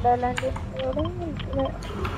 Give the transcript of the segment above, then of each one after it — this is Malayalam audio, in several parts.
വണ്ടർലാൻഡ് എവിടെ ഇത്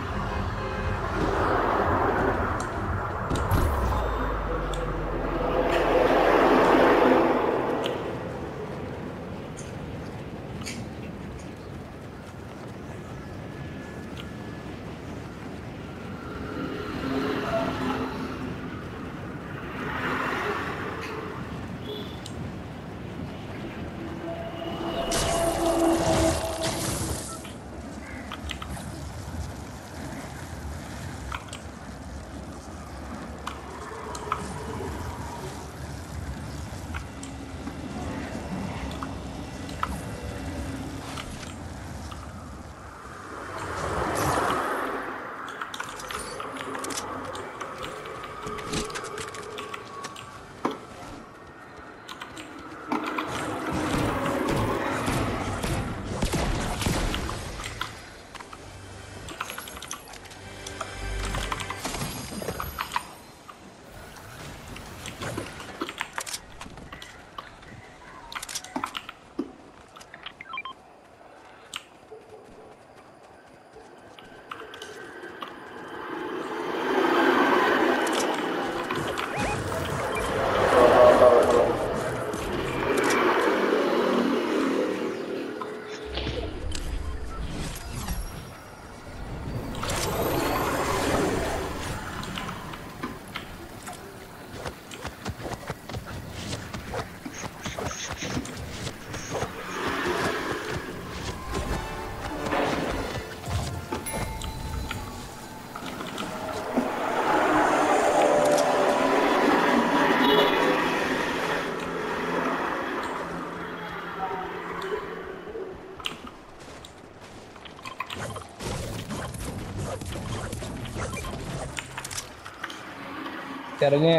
ചെറുങ്ങ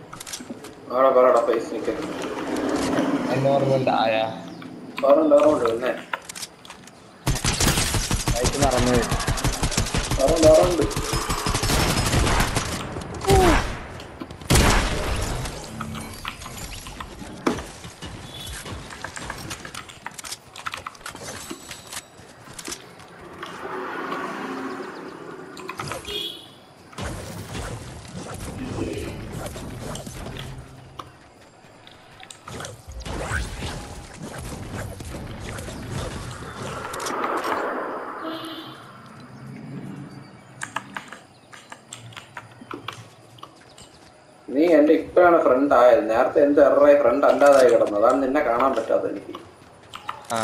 അവിടെ പറയടാ പൈസ നിൽക്കുന്നു എൻവോർമെന്റ് ആയ പറഞ്ഞില്ല ഓർമ്മയുണ്ട് പിന്നെ വയറ്റ് നിറഞ്ഞു പറഞ്ഞില്ല ഓർമ്മയുണ്ട് നീ എന്റെ ഇപ്പോഴാണ് ഫ്രണ്ട് ആയത് നേരത്തെ എന്ത് എററായി ഫ്രണ്ട് അല്ലാതായി കിടന്നത് അതാണ് നിന്നെ കാണാൻ പറ്റാത്തത് എനിക്ക് ആ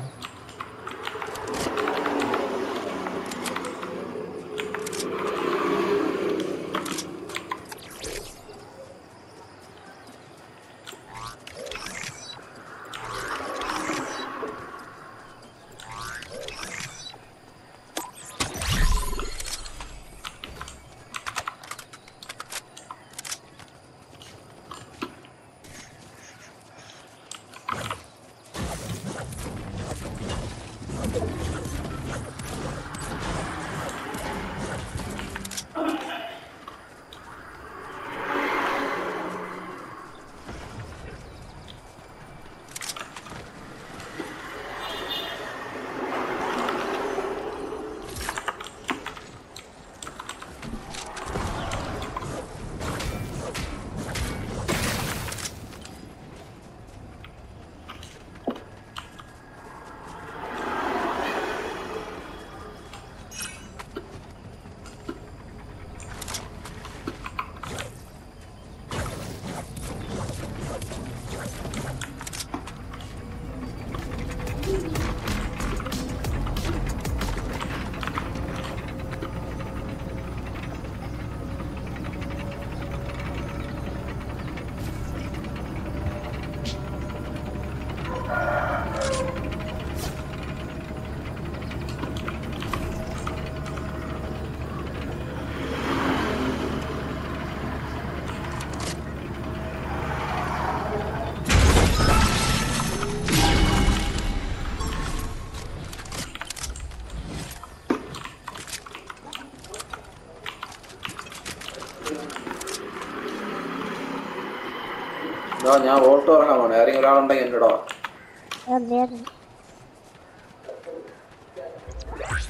ഇതാ ഞാൻ ഓട്ടോ ഇറങ്ങാൻ പോണേ ആരെങ്കിലും ഒരാളുണ്ടെങ്കിൽ എൻ്റെ ഇടവാ അറിയാം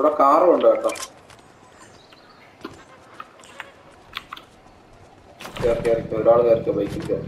ഇവിടെ കാറും ഉണ്ട് കേട്ടോ കയറി കയറി ഒരാൾ കയറിക്കോ ബൈക്കിൽ കയറി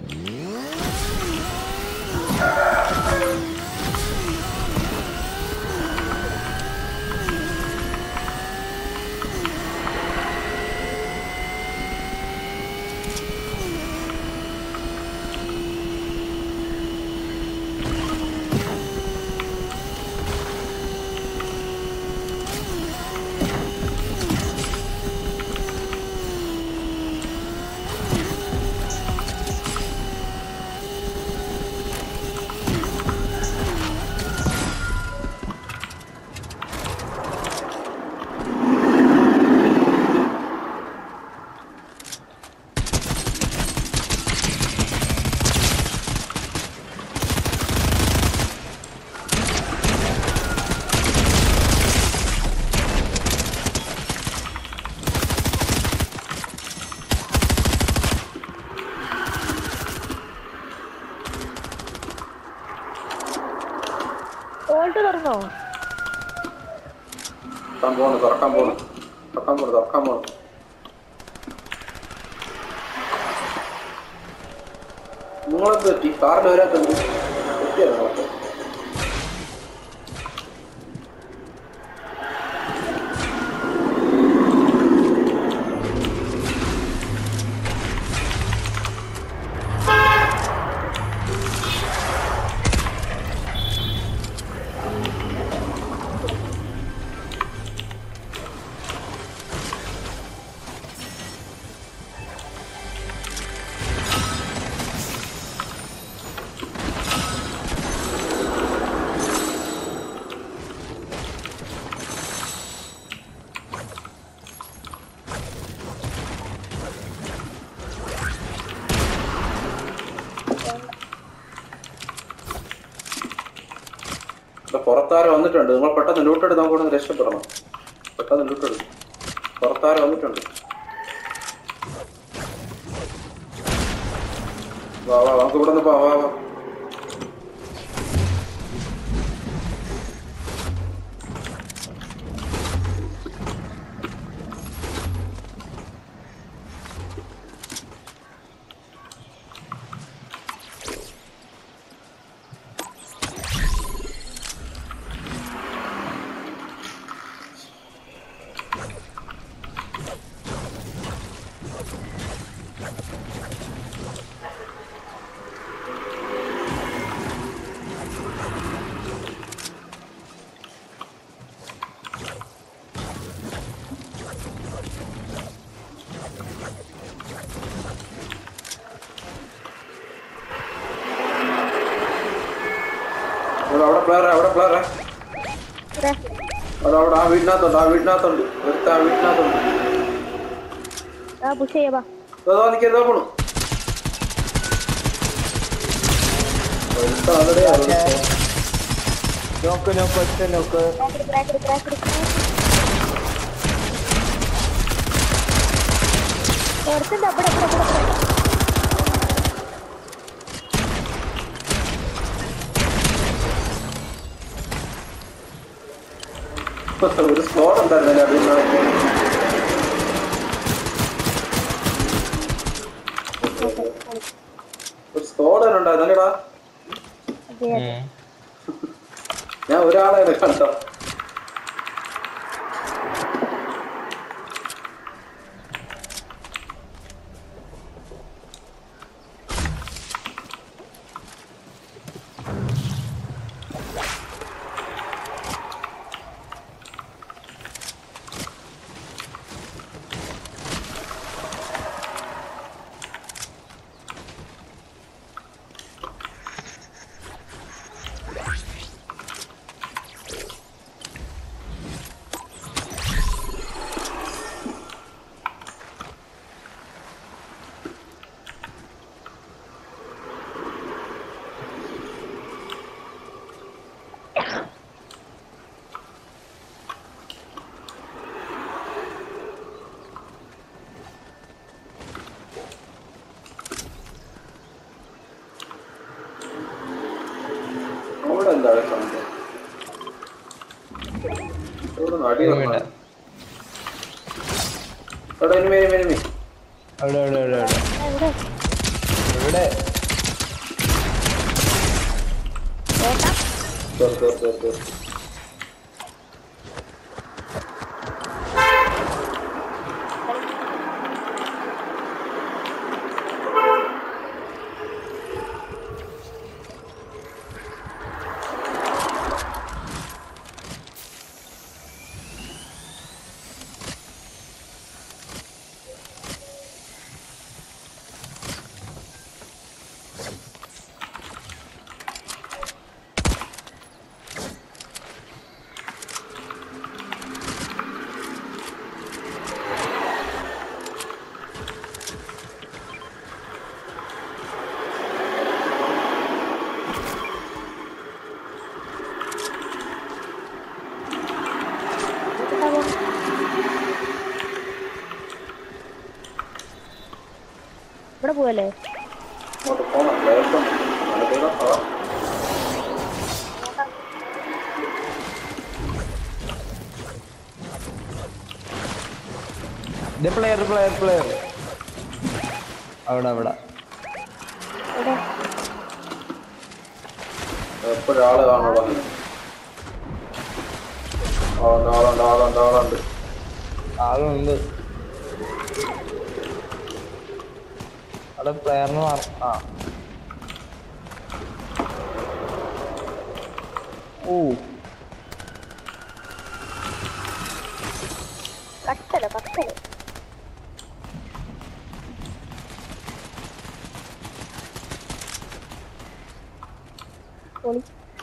ഓൾട്ട് തുറന്നോ തുറക്കാൻ പോണ് തുറക്കാൻ പോണ് തുറക്കാൻ പോണ് തുറക്കാൻ പോണ് നിങ്ങളെന്ത് പറ്റി കാറിന് വരാത്തത് പറ്റിയോ നിങ്ങളൊക്കെ ഇവിടെ പുറത്താരം വന്നിട്ടുണ്ട് നിങ്ങൾ പെട്ടെന്ന് ലൂട്ടെടുത്ത് നമുക്ക് ഇവിടെ നിന്ന് രക്ഷപ്പെടണം പെട്ടെന്ന് ലൂട്ടെടുക്കും പുറത്താരം വന്നിട്ടുണ്ട് വാ വാ നമുക്ക് ഇവിടെ നിന്ന് വാ വാ വാ ഇവിടെ അവിടെ പ്ലെയർ അവിടെ പ്ലെയർ ഇവിടെ അവിടെ അവിടെ ആ വീടിനകത്തുണ്ട് ആ വീടിനകത്തുണ്ട് ഒരുത്ത ആ വീടിനകത്തുണ്ട് ആ പുഷ് ചെയ്യാ അതോ നിൽക്കി എന്താ പോണു ഒരുത്ത അവിടെ നോക്ക് നോക്ക് ഒറ്റ നോക്ക് ക്രാക്ക് ക്രാക്ക് ക്രാക്ക് ഒരുത്തുണ്ട് അവിടെ അവിടെ അവിടെ അവിടെ ഒരു സ്കോഡ് ഉണ്ടായിരുന്നല്ലേ വീടിനകത്ത് ഒരു സ്കോഡ് തന്നെ ഉണ്ടായിരുന്നല്ലേടാ അതെ അതെ ഞാൻ ഒരാളെ കണ്ടോ അവിടെ എന്താണ് സൗണ്ട് ഇവിടെ അടി Enemy നടന്നു ഉണ്ട്. എവിടെ എനിമി എനിമി എനിമി അവിടെ അവിടെ അവിടെ അവിടെ ആ, ഇവിടെ ഇവിടെ ഏട്ടാ കേറ് കേറ് കേറ് കേറ് എങ്ങോട്ടാ പോകുന്നെ? ഇവിടെ പോവല്ലേ അങ്ങോട്ട് പോണം ലേശം നടക്കുക ആ ഇത് പ്ലെയർ പ്ലെയർ പ്ലെയർ അവിടെ അവിടെ ഇവിടെ എപ്പോഴും ആള് കാണുള്ളൂ ആളുണ്ട് ആളുണ്ട് ആളുണ്ട് ആളുണ്ട് ആളുണ്ട് അവിടെ പ്ലെയറിന് മാർ ആ ഓ കട്ടല് കട്ടല് പൊളി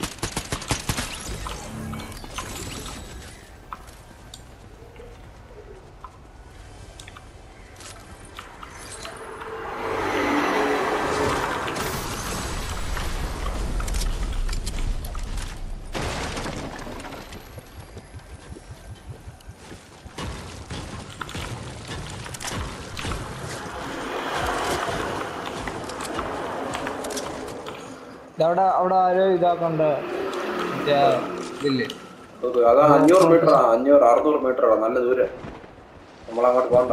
ഇതവിടെ അവിടെ ആരോ ഇതാക്കണ്ട മറ്റേ ഇതില്ലേ ഓക്കെ അതാ അഞ്ഞൂറ് മീറ്റർ ആ അഞ്ഞൂറ് അറുന്നൂറ് മീറ്റർ ആണ് നല്ല ദൂരം നമ്മളങ്ങോട്ട് പോകണ്ട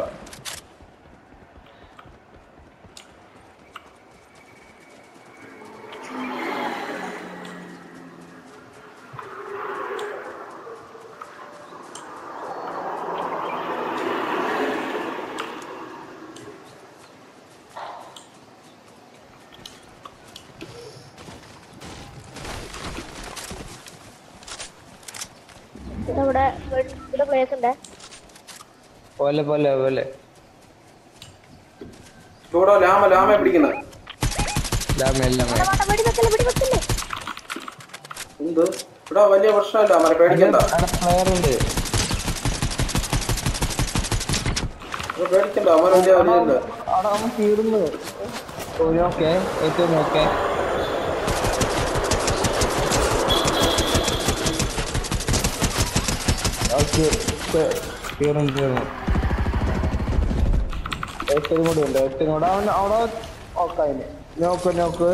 ഇവിടെ ഇവിടെ പ്ലേസ് ഉണ്ട് പോലെ പോലെ പോലെ ഇവിടെ ലാമ ലാമ പിടിക്കുന്നത് എല്ലാം എല്ലാം വേണ്ട, വേണ്ട, വെടി വെക്കല്ലേ വെടി വെക്കല്ലേ എന്ത് ഇവിടെ വലിയ പ്രശ്നമില്ല അവരെ പേടിക്കണ്ട അവിടെ പ്ലെയർ ഉണ്ട് ഇവിടെ പേടിക്കണ്ട അവൻ വലിയ വലിയല്ല അവിടെ അവൻ തീർന്നു ഒരു ഓക്കെ ഏറ്റവും ഓക്കെ തീർന്നു തീർന്നു ഏറ്റവും കൂടി ഉണ്ട് ഏറ്റവും കൂടെ അവൻ അവിടെ ഓക്കായിന് നോക്ക് നോക്ക്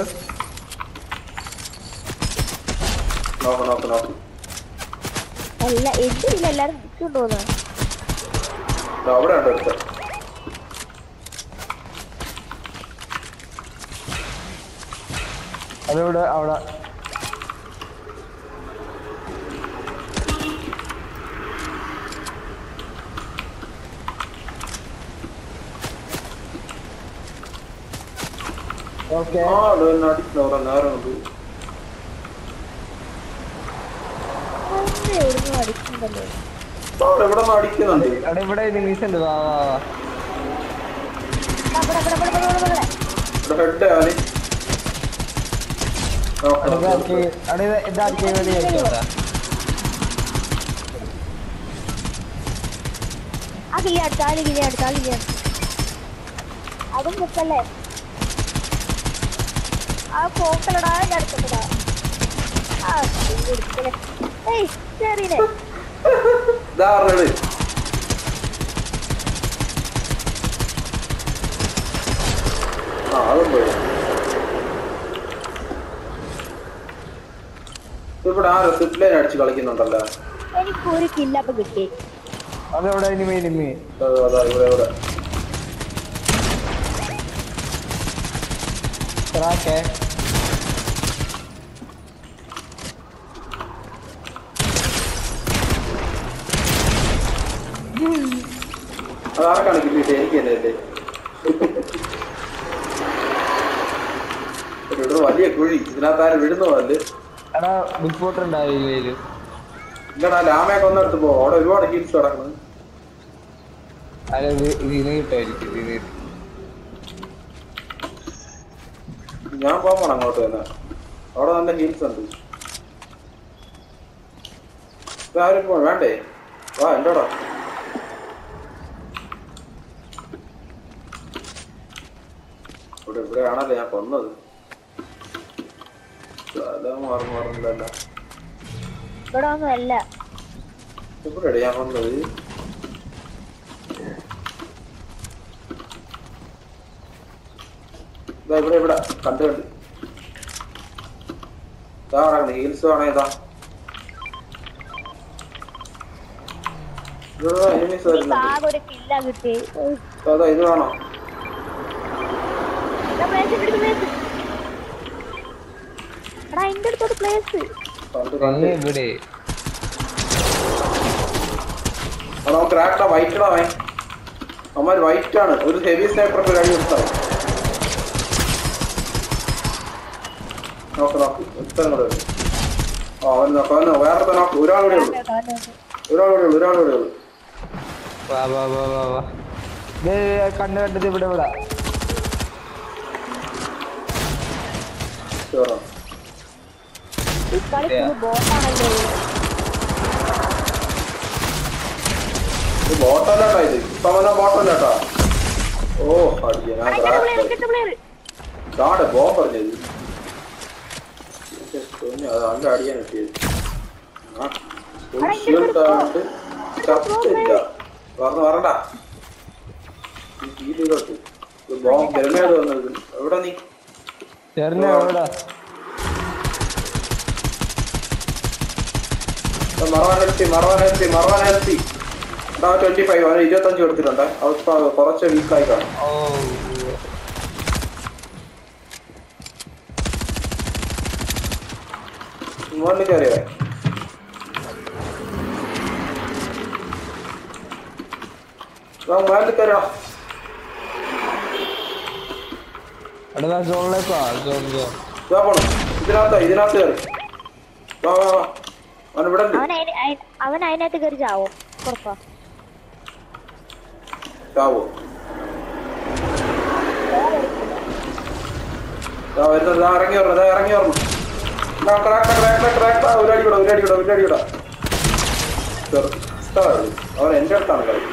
നോക്ക് നോക്ക് നോക്ക് അല്ല എന്തില്ല എല്ലാരും വിളിച്ചുകൊണ്ട് പോകുന്നത് ദാ അവിടെ ഉണ്ട് അടുത്ത് അതിവിടെ അവിടെ ഓക്കെ ആ അത് തന്നെ അടിക്കുന്നു കുറെ നേരം ഉണ്ട് എവിടുന്ന് അടിക്കുന്നുണ്ടല്ലോ അവിടെ ഇവിടെ നിന്ന് അടിക്കുന്നുണ്ട് അവിടെ ഇവിടെ നിമീസ് ഉണ്ട് വാ വാ വാ ആ, ഇവിടെ ഇവിടെ ഇവിടെ ഇവിടെ ഇവിടെ ഇവിടെ ഇവിടെ ഹെഡ് ആവന് നോക്ക് അവിടെ നോക്ക് ഇതാക്കി അവിടെ ഇത് ഇതാക്കി വേണ്ടി വെച്ചോട്ടാ ആ കിളി അടുത്ത് ആ കിളി അടുത്ത് ആ കിളി അടുത്ത് അതും മുക്കല്ലേ ആ പോക്കലടാ ഞാൻ അടുത്തടാ ആ കിളി എടുക്കലേ ഏയ് ചെറിയനെ ഇതാ പറഞ്ഞത് ആ അതും പോയി ഇവിടെ ആരോ സിപ്പ് ലൈൻ അടിച്ച് കളിക്കുന്നുണ്ടല്ലോ എനിക്ക് ഒരു കില്ലപ്പ് കിട്ടി അതെവിടെ ഇനിമേ ഇനിമേ അതാ അതാ ഇവിടെ ഇവിടെ ക്രാക്കേ അതാർക്കാണ് കിട്ടിയിട്ട് എനിക്ക് തന്നെ അല്ലേ ഇവിടെ വലിയ കുഴി ഇതിനകത്ത് ആരും വിടുന്ന പോലെ എടാ ബിഗ് ഫോട്ടോ ഉണ്ടാവില്ലേ ഇല്ലടാ ലാമയൊക്കെ ഒന്നെടുത്ത് പോ അവിടെ ഒരുപാട് ഹീൽസ് കിടക്കുന്നു അല്ല ഇത് ഇതിന് കിട്ടുമായിരിക്കും ഇതിന് കിട്ടും. ഞാൻ പോകണം അങ്ങോട്ട് തന്നെ അവിടെ നല്ല ഹീൽസ് ഉണ്ട് ഇത് ആരും പോ വേണ്ടേ വാ എന്റോടാ ഇവിടെ ഇവിടെയാണല്ലോ ഞാൻ കൊന്നത് സ്ഥലം മാറി മാറുന്നില്ലല്ലോ ഇവിടെ ഒന്നും അല്ല ഇവിടെ ഞാൻ കൊന്നത് ഇതാ ഇവിടെ ഇവിടെ കണ്ടു കണ്ട് ഇതാ കിടക്കുന്നത് ഹീൽസ് വേണേ ഇതാ ഇവിടെ enemies വരുന്നുണ്ട് ആകെ ഒരു കില്ല കിട്ടി ഉം. അതാ ഇത് വേണോ എടാ, place ഇവിടുത്തെ place. എടാ എന്റെ അടുത്തോട്ട് പ്ലേസ് കണ്ട് അങ്ങ് കണ്ട് ഇവിടെ അവിടെ നമുക്ക് ക്രാക്കടാ വൈറ്റ് ഇടാ അവൻ അവന്മാർ വൈറ്റ് ആണ് ഒരു ഹെവി സ്നൈപ്പർ കഴി എടുത്താൽ നോക്ക് നോക്ക് ഒരുത്തനും കൂടെ ഉണ്ട്. ആ അവൻ നോക്ക് അവൻ നോക്ക്. വേറെ നോക്ക് ഒരാളൂടെ ഉള്ളു ഒരാളൂടെ ഉള്ളു ഒരാളൂടെ ഉള്ളു വാ വാ വാ വാ വാ ദേ, ദേ, കണ്ണ് കണ്ടത് ഇവിടെ ഇവിടെ കേറാം ഈ കളി ഫുള്ള് ബോട്ടാണല്ലോ ഇത് ബോട്ടല്ലാട്ടാ ഇത് ഇപ്പൊ അവനെ ബോട്ടല്ലാട്ടാ ഓ അടിയ ഞാൻ എടാ, ഇങ്ങോട്ട് player, ക്രാക്ക് ഇങ്ങോട്ട് player. ഇതാണ് ബോം പറഞ്ഞത് കുഞ്ഞ് അത് നല്ല അടിയാൻ കിട്ടിയത് ആ full എടാ, shield ഇങ്ങോട്ട് ആയിട്ട് ചത്തില്ല പറഞ്ഞു പറണ്ട ഈ heal ചെയ്തോട്ട് ഇത് ബോം ഗ്രനേഡ് വന്നത് എവിടെ നീ ചെറിയ എവിടെ മറവാൻ ഹെൽത്തി മറവാൻ ഹെൽത്തി മറവാൻ ഹെൽത്തി ട്വന്റി ഫൈവ് അവന് ഇരുപത്തഞ്ച് കൊടുത്തിട്ടുണ്ട് അവസ്ഥ കുറച്ച് വീക്കായി കാണും ഓ മുകളിൽ കയറിയവേ മുകളിൽ കയറിയോ എടാ സോണിലേക്ക് വാ സോൺ സോൺ ഇതാ പോണം ഇതിനകത്ത് ഇതിനകത്ത് കയറി വാ വാ വാ അവൻ ഇവിടെ ഉണ്ട് അവൻ അയിന്- അയിന്- അവൻ അതിനകത്ത് കയറി ചാവും ഉറപ്പാ ചാവോ ഇതാ വരുന്നത് ഇതാ ഇറങ്ങി വരണം ഇതാ ഇറങ്ങി വരണം ഇതാ ക്രാക്ക് ക്രാക്ക് ക്രാക്ക് ഒരു അടി വിടാം ഒരു അടി വിടാം ഒരു അടി വിടാം ചെറുതാണ് അവൻ എൻ്റെ അടുത്താണ് കളി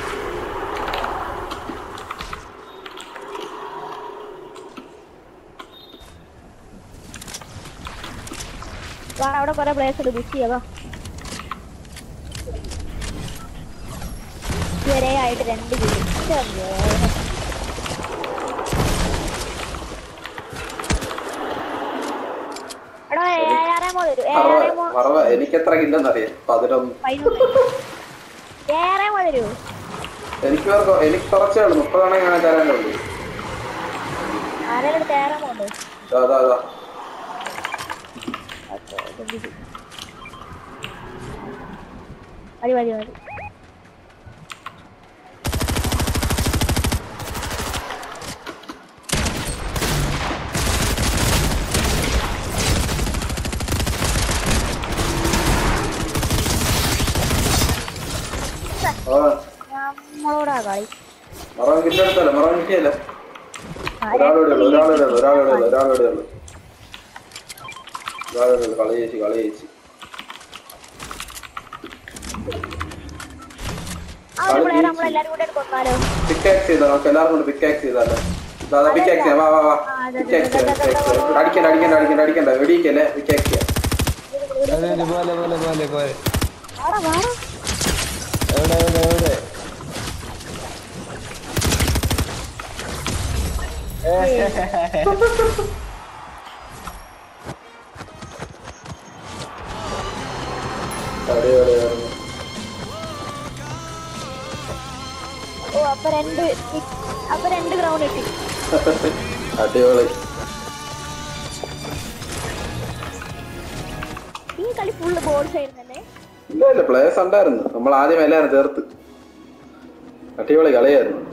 വാ അവിടെ കുറെ പ്ലേസ് ഉണ്ട് ബുക്ക് ചെയ്യാ ഇതുവരെ ആയിട്ട് രണ്ട് കിലോ എടാ ഏഴാറാമോ തരൂ ഏഴാറാമോ മറവ മറവ എനിക്ക് എത്ര കില്ലെന്നറിയാം പതിനൊന്ന് പതിനൊന്ന് ഏഴാറാമോ തരൂ എനിക്ക് പേർക്ക് എനിക്ക് കുറച്ചേ ഉള്ളൂ മുപ്പതാണെങ്കിൽ ഞാൻ തരാനുള്ളൂ ആരെങ്കിലും അടുത്ത് ഏഴാമോ ഉണ്ട് അതാ അതാ മതി മതി മതി ആ നമ്മളോടാ കളി മറവൻ കിട്ടിയെടുത്തല്ലേ മറവൻ കിട്ടിയല്ലേ ആരെ- ഒരാളോടെ ഉള്ളു ഒരാളോടെ ഉള്ളു ഒരാളോടെ ഉള്ളു ഒരാളോടെ ഉള്ളു ഒരാളോടെ ഉള്ളു കളി ചേച്ചി കളി ചേച്ചി ആ ഒരു പ്ലെയർ നമ്മളെല്ലാരും കൂടെ കൊന്നാലോ പിക്കാക്സ് ചെയ്താ നമുക്ക് എല്ലാവർക്കും കൂടി പിക്കാക്സ് ചെയ്താലോ ദാദാ പിക്കാക്സ് ചെയ്യാം വാ വാ വാ പിക്കാക്സ് ചെയ്യാം പിക്കാക്സ് ചെയ്യാം അടിക്കണ്ട അടിക്കണ്ട അടിക്കണ്ട അടിക്കണ്ട വെടിയിക്കല്ലേ പിക്കാക്സ് ചെയ്യാം അതെ അതെ പോലെ പോലെ പോലെ പോലെ വാടാ വാടാ എവിടെ എവിടെ എവിടെ അടിപൊളിയായിരുന്നു രണ്ട് അപ്പൊ രണ്ട് ഗ്രൗണ്ട് കിട്ടി അടിപൊളി ഈ കളി ഫുള്ള് ബോൾസ് ആയിരുന്നല്ലേ ഇല്ല ഇല്ല പ്ലേയേഴ്സ് ഉണ്ടായിരുന്നു നമ്മൾ ആദ്യം എല്ലാവരും ചേർത്ത് അടിപൊളി കളിയായിരുന്നു